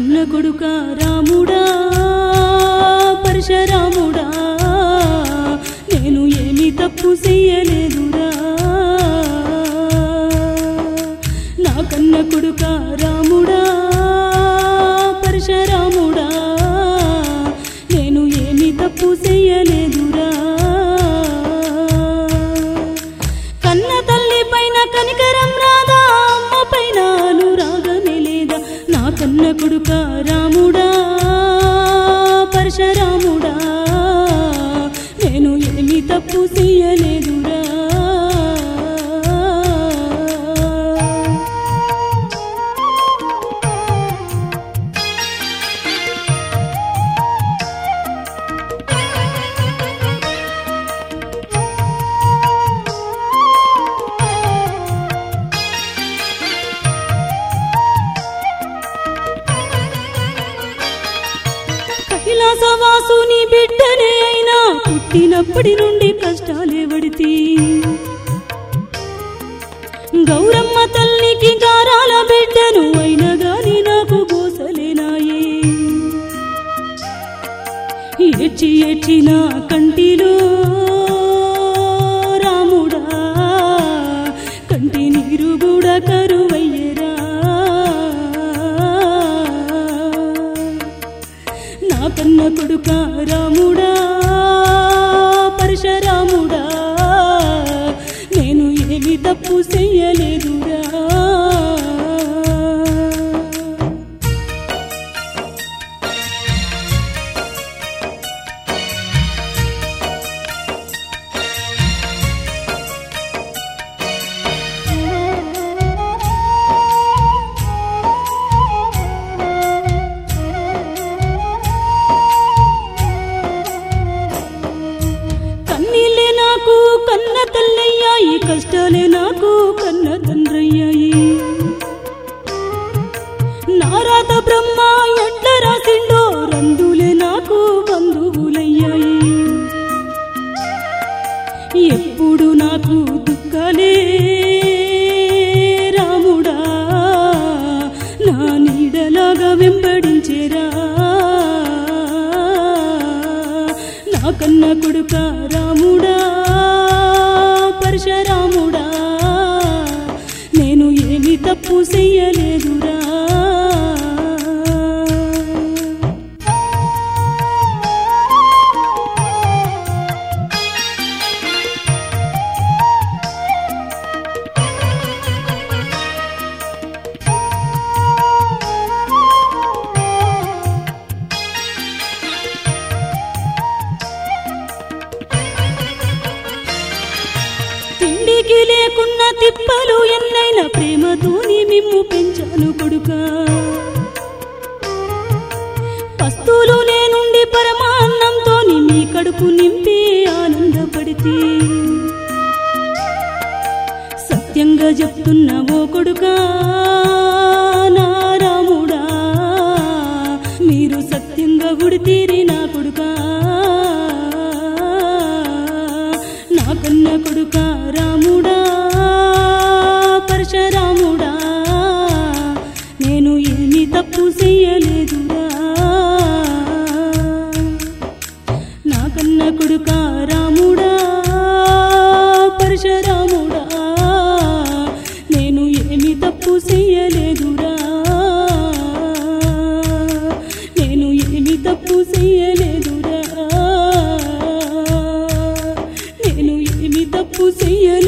కన్న కొడుక రాముడా పరశరాముడా నేను ఏమి తప్పు చెయ్యలేదురా నా కన్న కొడుక రాముడా పరశరాముడా నేను ఏమి తప్పు చెయ్యలేదురా కన్న తల్లి పైన కనికరం రాదా అమ్మ పైన అనురాగమే లేదా నా కన్న కొడుక రాముడా పరశరాముడా నేను ఏమి తప్పు చెయ్యలేదురా కైలాసవాసుని బిడ్డనే అయినా పుట్టినప్పటి నుండి కష్టాలే పడితి గౌరమ్మ తల్లికి గారాల బిడ్డను అయినా గాని నాకు గోసలేనాయే ఏడ్చి ఏడ్చి నా కంటిలో రాముడా కంటి నీరు కూడా కరువయ్యరా నా కన్న కొడుక రాముడా పరశరాముడా నేను ఏమి తప్పు చెయ్యలేదురా కన్నీళ్ళే నాకు కన్న తల్లయ్యాయి కష్టాలే నాకు కన్న తండ్రయ్యాయి నారాత బ్రహ్మ ఎట్ల రాసిండో రందులే నాకు బంధువులయ్యాయి ఎప్పుడు నాకు దుఃఖాలే రాముడా నా నీడలాగా వెంబడించేరా నా కన్న కొడుక రాముడా పరశరాముడా నేను ఏమి తప్పు చెయ్యలేదురా తిండికి లేకున్న తిప్పలు ఎన్నైనా ప్రేమతోని మిమ్ము పెంచాను కొడుక పస్తులు నేనుండి పరమాన్నంతోని మీ కడుపు నింపి ఆనందపడితే సత్యంగా చెప్తున్నా ఓ కొడుకా నా రాముడా మీరు సత్యంగా గుడితీరి నా కొడుకా నా కన్న కొడుక రాముడా పరశరాముడా నేను ఏమి తప్పు చెయ్యలేదురా నా కన్న కొడుక రాముడా పరశరాముడా నేను ఏమి తప్పు చెయ్యలేదురా నేను ఏమి తప్పు చెయ్యలేదురా నేను ఏమి తప్పు చెయ్య